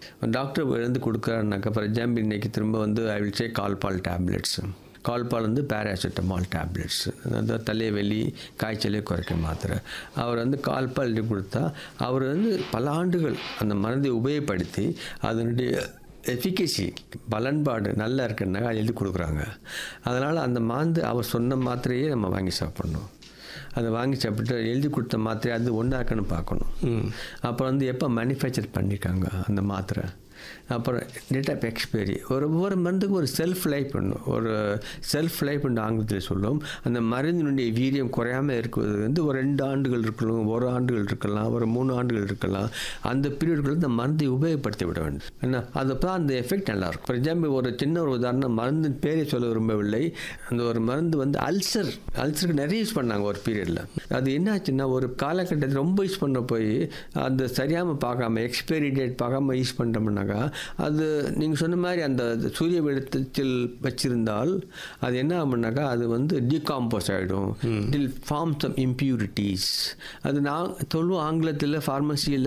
doctor எழுந்து கொடுக்குறாருனாக்கா for example இன்றைக்கி திரும்ப வந்து ஐ வில் சே கால்பால் டேப்லெட்ஸ் கால்பால் வந்து பேராசிட்டமால் டேப்லெட்ஸ் அந்த தலைவலி காய்ச்சலே குறைக்க மாத்திரை அவர் வந்து கால்பால் எழுதி கொடுத்தா அவர் வந்து பல ஆண்டுகள் அந்த மருந்தை உபயோகப்படுத்தி அதனுடைய எஃபிகசி பலன்பாடு நல்லா இருக்குன்னா எழுதி கொடுக்குறாங்க அதனால் அந்த மாந்து அவர் சொன்ன மாத்திரையே நம்ம வாங்கி சாப்பிட்ணும் அதை வாங்கி சாப்பிட்டு எழுதி கொடுத்த மாத்திரை அது ஒன்றா இருக்குன்னு பார்க்கணும் அப்புறம் வந்து எப்போ மேனுஃபேக்சர் பண்ணியிருக்காங்க அந்த மாத்திரை அப்புறம் டேட் ஆஃப் எக்ஸ்பைரி ஒரு ஒவ்வொரு மருந்துக்கும் ஒரு செல்ஃப் லைஃப் பண்ணும் ஒரு செல்ஃப் லைஃப் என்று ஆங்கிலத்தில் சொல்லுவோம் அந்த மருந்தினுடைய வீரியம் குறையாமல் இருக்கிறது வந்து ஒரு ரெண்டு ஆண்டுகள் இருக்கலாம் ஒரு ஆண்டுகள் இருக்கலாம் ஒரு மூணு ஆண்டுகள் இருக்கலாம் அந்த பீரியடுக்குள்ள இந்த மருந்தை உபயோகப்படுத்தி விட வேண்டும் என்ன அது தான் அந்த எஃபெக்ட் நல்லாயிருக்கும் ஃபார் எக்ஸாம்பிள் ஒரு சின்ன ஒரு உதாரணம் மருந்தின் பேரை சொல்ல விரும்பவில்லை அந்த ஒரு மருந்து வந்து அல்சர் அல்சருக்கு நிறைய யூஸ் பண்ணாங்க ஒரு பீரியடில் அது என்னாச்சுன்னா ஒரு காலகட்டத்தில் ரொம்ப யூஸ் பண்ண போய் அந்த சரியாமல் பார்க்காம எக்ஸ்பைரி டேட் பார்க்காம யூஸ் பண்ணிட்டோம்னாக்கா அது நீங்கள் சொன்ன மாதிரி அந்த சூரிய வெளிச்சத்தில் வச்சிருந்தால் அது என்ன ஆகும்னாக்கா அது வந்து டீகாம்போஸ் ஆகிடும் இல் ஃபார்ம் சம் இம்ப்யூரிட்டிஸ் அது நான் சொல்லுவோம் ஆங்கிலத்தில் ஃபார்மசியில்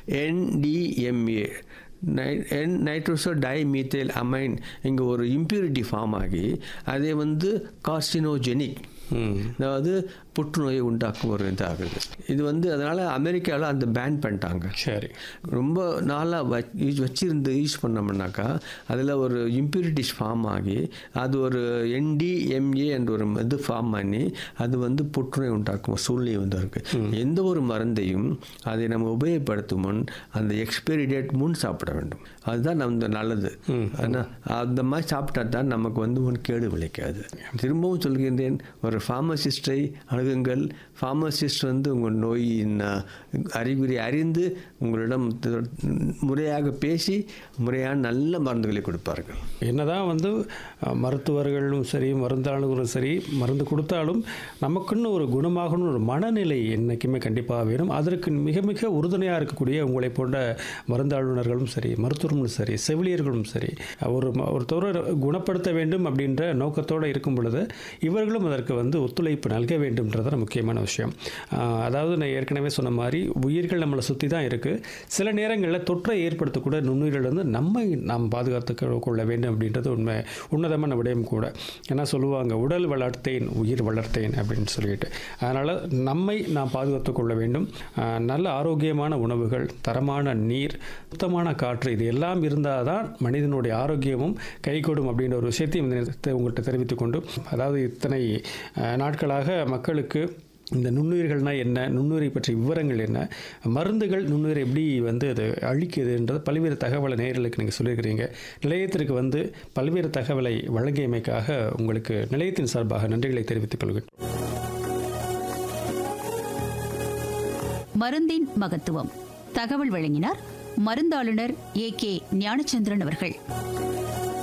NDMA N nitrosodimethylamine இங்கே ஒரு இம்ப்யூரிட்டி ஃபார்ம் ஆகி அதை வந்து கார்சினோஜெனிக் அதாவது புற்றுநோயை உண்டாக்கும் ஒரு இதாகுது இது வந்து அதனால் அமெரிக்காவில் அந்த பேன் பண்ணிட்டாங்க சரி ரொம்ப நாளாக வ யூஸ் வச்சிருந்து யூஸ் பண்ணோம்னாக்கா அதில் ஒரு இம்ப்யூரிட்டிஸ் ஃபார்ம் ஆகி அது ஒரு என்டிஎம்ஏ என்ற ஒரு இது ஃபார்ம் பண்ணி அது வந்து புற்றுநோய் உண்டாக்கும் ஒரு சூழ்நிலை வந்து இருக்குது எந்த ஒரு மருந்தையும் அதை நம்ம உபயோகப்படுத்தும் முன் அந்த எக்ஸ்பைரி டேட் முன் சாப்பிட வேண்டும் அதுதான் நம்ம நல்லது ஆனால் அந்த மாதிரி சாப்பிட்டா தான் நமக்கு வந்து ஒன்று கேடு விளைக்காது திரும்பவும் சொல்கின்றேன் ஒரு ஃபார்மசிஸ்டை அணுகுங்கள் ஃபார்மசிஸ்ட் வந்து உங்கள் நோயின் அறிகுறி அறிந்து உங்களிடம் முறையாக பேசி முறையான நல்ல மருந்துகளை கொடுப்பார்கள் என்னதான் வந்து அஹ், மருத்துவர்களும் சரி மருந்தாளர்களும் சரி மருந்து கொடுத்தாலும் நமக்குன்னு ஒரு குணமாகணும் ஒரு மனநிலை என்றைக்குமே கண்டிப்பாக வேணும் அதற்கு மிக மிக உறுதுணையாக இருக்கக்கூடிய உங்களை போன்ற மருந்தாளுநர்களும் சரி மருத்துவர்களும் சரி செவிலியர்களும் சரி ஒரு ம- ஒருத்தரை குணப்படுத்த வேண்டும் அப்படின்ற நோக்கத்தோடு இருக்கும் பொழுது இவர்களும் அதற்கு வந்து ஒத்துழைப்பு நல்க வேண்டும்ன்றதான் முக்கியமான விஷயம் அஹ், அதாவது நான் ஏற்கனவே சொன்ன மாதிரி உயிர்கள் நம்மளை சுற்றி தான் இருக்குது சில நேரங்களில் தொற்றை ஏற்படுத்தக்கூடிய நுண்ணுயிர்கள் வந்து நம்மை நாம் பாதுகாத்து கொள்ள வேண்டும் அப்படின்றது உண்மை உன்னதமான விடயம் கூட ஏன்னா சொல்லுவாங்க உடல் வளர்த்தேன் உயிர் வளர்த்தேன் அப்படின்னு சொல்லிட்டு அதனால் நம்மை நாம் பாதுகாத்து கொள்ள வேண்டும் அஹ், நல்ல ஆரோக்கியமான உணவுகள் தரமான நீர் சுத்தமான காற்று இது எல்லாம் இருந்தால் தான் மனிதனுடைய ஆரோக்கியமும் கைகூடும் அப்படின்ற ஒரு விஷயத்தையும் இந்த நேரத்தில் உங்கள்கிட்ட தெரிவித்துக் கொண்டு அதாவது இத்தனை அஹ், நாட்களாக மக்களுக்கு இந்த நுண்ணுயிர்கள்னா என்ன நுண்ணுயிரை பற்றிய விவரங்கள் என்ன மருந்துகள் நுண்ணுயிரை எப்படி வந்து அது அழிக்குதுன்றது பல்வேறு தகவலை நேயர்களுக்கு நீங்கள் சொல்லியிருக்கிறீங்க நிலையத்திற்கு வந்து பல்வேறு தகவலை வழங்கியமைக்காக உங்களுக்கு நிலையத்தின் சார்பாக நன்றிகளை தெரிவித்துக் கொள்கிறேன் மருந்தின் மகத்துவம் தகவல் வழங்கினார் மருந்தாளுநர் ஏ கே ஞானச்சந்திரன் அவர்கள்